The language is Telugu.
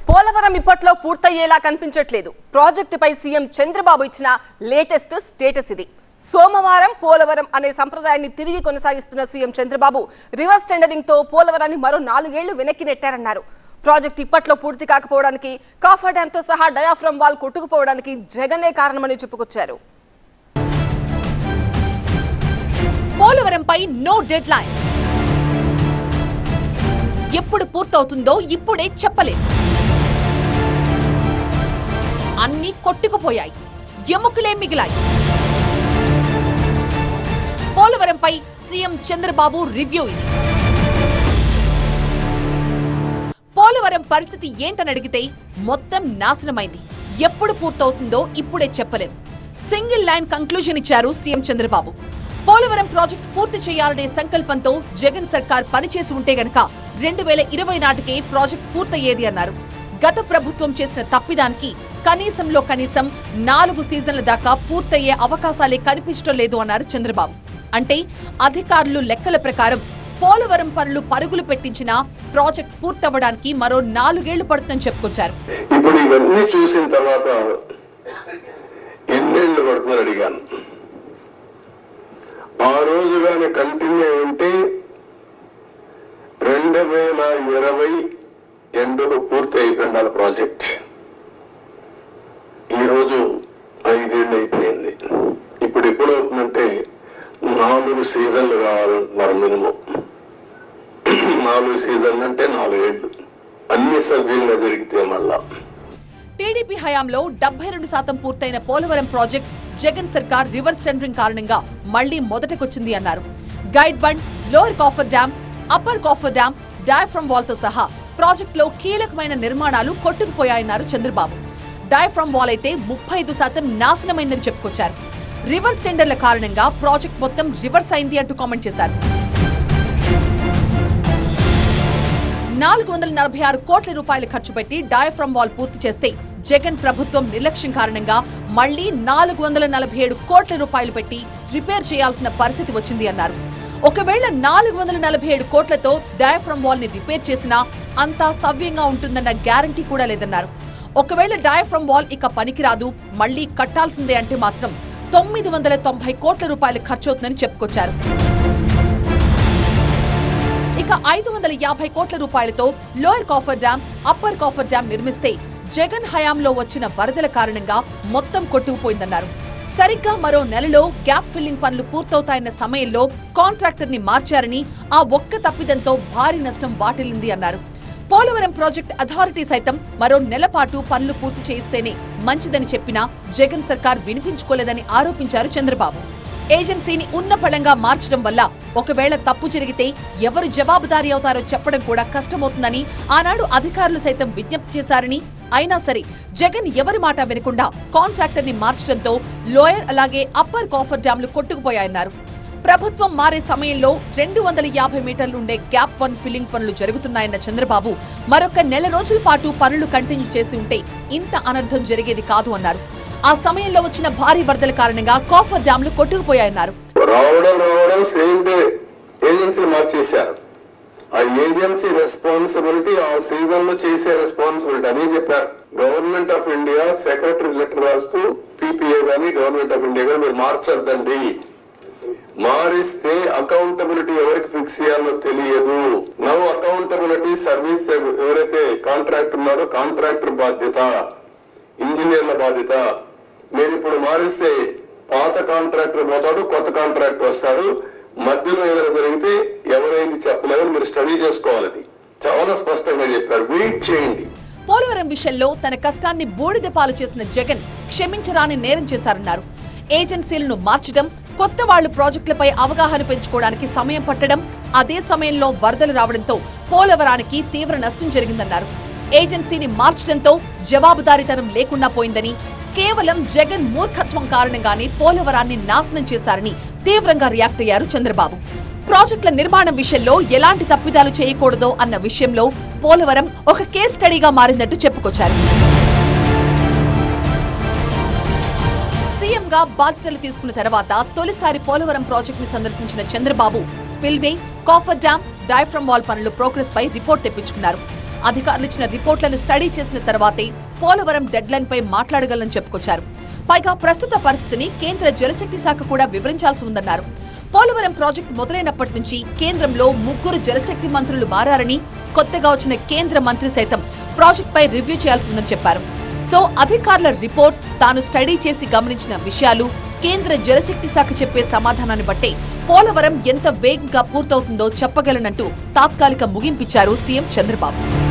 పోలవరం ఇప్పట్లో పూర్తయ్యేలా కనిపించట్లేదు ప్రాజెక్టుపై సీఎం చంద్రబాబు ఇచ్చిన లేటెస్ట్ స్టేటస్ ఇది సోమవారం పోలవరం అనే సంప్రదాయాన్ని తిరిగి కొనసాగిస్తున్న సీఎం చంద్రబాబు రివర్స్ టెండరింగ్ తో పోలవరాన్ని మరో నాలుగేళ్లు వెనక్కి నెట్టారన్నారు ప్రాజెక్ట్ ఇప్పట్లో పూర్తి కాకపోవడానికి కాఫర్ డ్యామ్ తో సహా డయాఫ్రమ్ వాల్ కొట్టుకుపోవడానికి జగనే కారణమని చెప్పుకొచ్చారు పోలవరంపై నో డెడ్ లైన్ ఎప్పుడు పూర్తవుతుందో ఇప్పుడే చెప్పలేం అన్నీ కొట్టుకుపోయాయి ఎముకలే మిగిలాయి పోలవరంపై సీఎం చంద్రబాబు రివ్యూ ఇది పోలవరం పరిస్థితి ఏంటని అడిగితే మొత్తం నాశనమైంది ఎప్పుడు పూర్తవుతుందో ఇప్పుడే చెప్పలేం సింగిల్ లైన్ కంక్లూజన్ ఇచ్చారు సీఎం చంద్రబాబు పోలవరం ప్రాజెక్ట్ పూర్తి చేయాలనే సంకల్పంతో జగన్ సర్కార్ పనిచేసి ఉంటే గనక రెండు వేల ఇరవై నాటికే ప్రాజెక్ట్ పూర్తయ్యేది అన్నారు గత ప్రభుత్వం చేసిన తప్పిదానికి కనీసంలో కనీసం నాలుగు సీజన్ల దాకా పూర్తయ్యే అవకాశాలే కనిపించడం లేదు అన్నారు చంద్రబాబు అంటే అధికారులు లెక్కల ప్రకారం పోలవరం పనులు పరుగులు పెట్టించిన ప్రాజెక్ట్ పూర్తవ్వడానికి మరో నాలుగేళ్లు పడుతుందని చెప్పుకొచ్చారు ఇప్పుడు ఇవన్నీ చూసిన తర్వాత ఎన్నేళ్ళు పడుతుందని అడిగాను ఆ రోజు కానీ కంటిన్యూ అయి ఉంటే రెండు వేల ఇరవై ఎండులో పూర్తి అయిపోయింది ప్రాజెక్ట్ ఈ రోజు ఐదేళ్ళు అయిపోయింది ఇప్పుడు ఎప్పుడు అవుతుందంటే నాలుగు సీజన్లు కావాలంటున్నారు మినిమం నాలుగు సీజన్లు అంటే నాలుగేళ్లు అన్ని సవ్యంగా జరిగితే మళ్ళా టీడీపీ హయాంలో డెబ్బై రెండు శాతం పూర్తయిన పోలవరం ప్రాజెక్ట్ జగన్ సర్కార్ రివర్స్ టెండరింగ్ కారణంగా మళ్లీ మొదటకొచ్చింది అన్నారు guide bund lower coffer dam upper coffer dam diaphragm wall తో సహా ప్రాజెక్టులో కీలకమైన నిర్మాణాలు కొట్టుకుపోయాయన్నారు చంద్రబాబు డయాఫ్రమ్ వాల్ అయితే ముప్పై ఐదు శాతం నాశనమైందని చెప్పుకొచ్చారు రివర్స్ టెండర్ల కారణంగా ప్రాజెక్ట్ మొత్తం రివర్స్ అయింది అంటూ కామెంట్ చేశారు నాలుగు వందల నలభై ఆరు కోట్ల రూపాయలు ఖర్చు పెట్టి డయాఫ్రమ్ వాల్ పూర్తి చేస్తే జగన్ ప్రభుత్వం నిర్లక్ష్యం కారణంగా మళ్లీ నాలుగు వందల నలభై ఏడు కోట్ల రూపాయలు పెట్టి రిపేర్ చేయాల్సిన పరిస్థితి వచ్చింది అన్నారు ఒకవేళ నాలుగు వందల నలభై ఏడు కోట్లతో డయాఫ్రమ్ వాల్ ని రిపేర్ చేసినా అంతా సవ్యంగా ఉంటుందన్న గ్యారంటీ కూడా లేదన్నారు ఒకవేళ డయాఫ్రమ్ వాల్ ఇక పనికిరాదు మళ్లీ కట్టాల్సిందే అంటే మాత్రం తొమ్మిది వందల తొంభై కోట్ల రూపాయలు ఖర్చవుతుందని చెప్పుకొచ్చారు ఇక ఐదు వందల యాభై కోట్ల రూపాయలతో lower coffer dam upper coffer dam నిర్మిస్తే జగన్ హయాంలో వచ్చిన వరదల కారణంగా మొత్తం కొట్టుకుపోయిందన్నారు సరిగ్గా మరో నెలలో గ్యాప్ ఫిల్లింగ్ పనులు పూర్తవుతాయన్న సమయంలో కాంట్రాక్టర్ ని మార్చారని ఆ ఒక్క తప్పిదంతో భారీ నష్టం వాటిల్లింది అన్నారు పోలవరం ప్రాజెక్ట్ అథారిటీ సైతం మరో నెల పాటు పనులు పూర్తి చేయిస్తేనే మంచిదని చెప్పినా జగన్ సర్కార్ వినిపించుకోలేదని ఆరోపించారు చంద్రబాబు ఏజెన్సీని ఉన్నపళంగా మార్చడం వల్ల ఒకవేళ తప్పు జరిగితే ఎవరు జవాబుదారీ అవుతారో చెప్పడం కూడా కష్టమవుతుందని ఆనాడు అధికారులు సైతం విజ్ఞప్తి చేశారని అయినా సరే జగన్ ఎవరి మాట వినకుండా కాంట్రాక్టర్ ని మార్చడంతో లోయర్ అలాగే అప్పర్ కాఫర్ డ్యాంలు కొట్టుకుపోయాయన్నారు ప్రభుత్వం మారే సమయంలో రెండు వందల యాభై మీటర్లు ఉండే గ్యాప్ వన్ ఫిల్లింగ్ పనులు జరుగుతున్నాయన్న చంద్రబాబు మరొక నెల రోజుల పాటు పనులు కంటిన్యూ చేసి ఉంటే ఇంత అనర్థం జరిగేది కాదు అన్నారు ఆ సమయంలో వచ్చిన భారీ వరదల కారణంగా కాఫర్ డ్యాంలు కొట్టుకుపోయాయన్నారు రావడం రావడం సేమ్ డే ఏజెన్సీ మార్చేశారు ఆ ఏజెన్సీ రెస్పాన్సిబిలిటీ ఆ సీజన్ లో చేసే రెస్పాన్సిబిలిటీ అని చెప్పారు government of India secretary letter రాస్తూ పీపీఏ గానీ గవర్నమెంట్ ఆఫ్ ఇండియా గానీ మీరు మార్చొద్దండి మారిస్తే అకౌంటబిలిటీ ఎవరికి ఫిక్స్ చేయాలో తెలియదు నవ్ అకౌంటబిలిటీ సర్వీస్ ఎవరైతే కాంట్రాక్టర్ ఉన్నారో కాంట్రాక్టర్ బాధ్యత ఇంజనీర్ల బాధ్యత మీరు ఇప్పుడు మారిస్తే పాత కాంట్రాక్టర్ పోతాడు కొత్త కాంట్రాక్టర్ వస్తాడు మధ్యలో ఏదైనా జరిగితే ఎవరైంది చెప్పలేదని మీరు స్టడీ చేసుకోవాలి అది చాలా స్పష్టంగా చెప్పారు వెయిట్ చేయండి పోలవరం విషయంలో తన కష్టాన్ని బూడిద పాలు చేసిన జగన్ క్షమించరాని నేరం చేశారన్నారు ఏజెన్సీలను మార్చడం కొత్త వాళ్లు ప్రాజెక్టులపై అవగాహన పెంచుకోవడానికి సమయం పట్టడం అదే సమయంలో వరదలు రావడంతో పోలవరానికి తీవ్ర నష్టం జరిగిందన్నారు ఏజెన్సీని మార్చడంతో జవాబుదారీతనం లేకుండా పోయిందని కేవలం జగన్ మూర్ఖత్వం కారణంగానే పోలవరాన్ని నాశనం చేశారని తీవ్రంగా రియాక్ట్ అయ్యారు చంద్రబాబు ప్రాజెక్టుల నిర్మాణం విషయంలో ఎలాంటి తప్పిదాలు చేయకూడదో అన్న విషయంలో పోలవరం ఒక కేస్ స్టడీగా మారిందంటూ చెప్పుకొచ్చారు సీఎంగా బాధ్యతలు తీసుకున్న తర్వాత తొలిసారి పోలవరం ప్రాజెక్టును సందర్శించిన Chandrababu spillway coffer dam diaphragm wall పనులు ప్రోగ్రెస్ పై రిపోర్ట్ తెప్పించుకున్నారు అధికారులు ఇచ్చిన రిపోర్ట్లను స్టడీ చేసిన తర్వాతే పోలవరం డెడ్లైన్ పై మాట్లాడగలని చెప్పుకొచ్చారు పైగా ప్రస్తుత పరిస్థితిని కేంద్ర జలశక్తి శాఖ కూడా వివరించాల్సి ఉందన్నారు పోలవరం ప్రాజెక్టు మొదలైనప్పటి నుంచి కేంద్రంలో ముగ్గురు జలశక్తి మంత్రులు మారారని కొత్తగా వచ్చిన కేంద్ర మంత్రి సైతం ప్రాజెక్టుపై రివ్యూ చేయాల్సి ఉందని చెప్పారు సో అధికారుల రిపోర్ట్ తాను స్టడీ చేసి గమనించిన విషయాలు కేంద్ర జలశక్తి శాఖ చెప్పే సమాధానాన్ని బట్టే పోలవరం ఎంత వేగంగా పూర్తవుతుందో చెప్పగలనంటూ తాత్కాలిక ముగింపిచ్చారు సీఎం చంద్రబాబు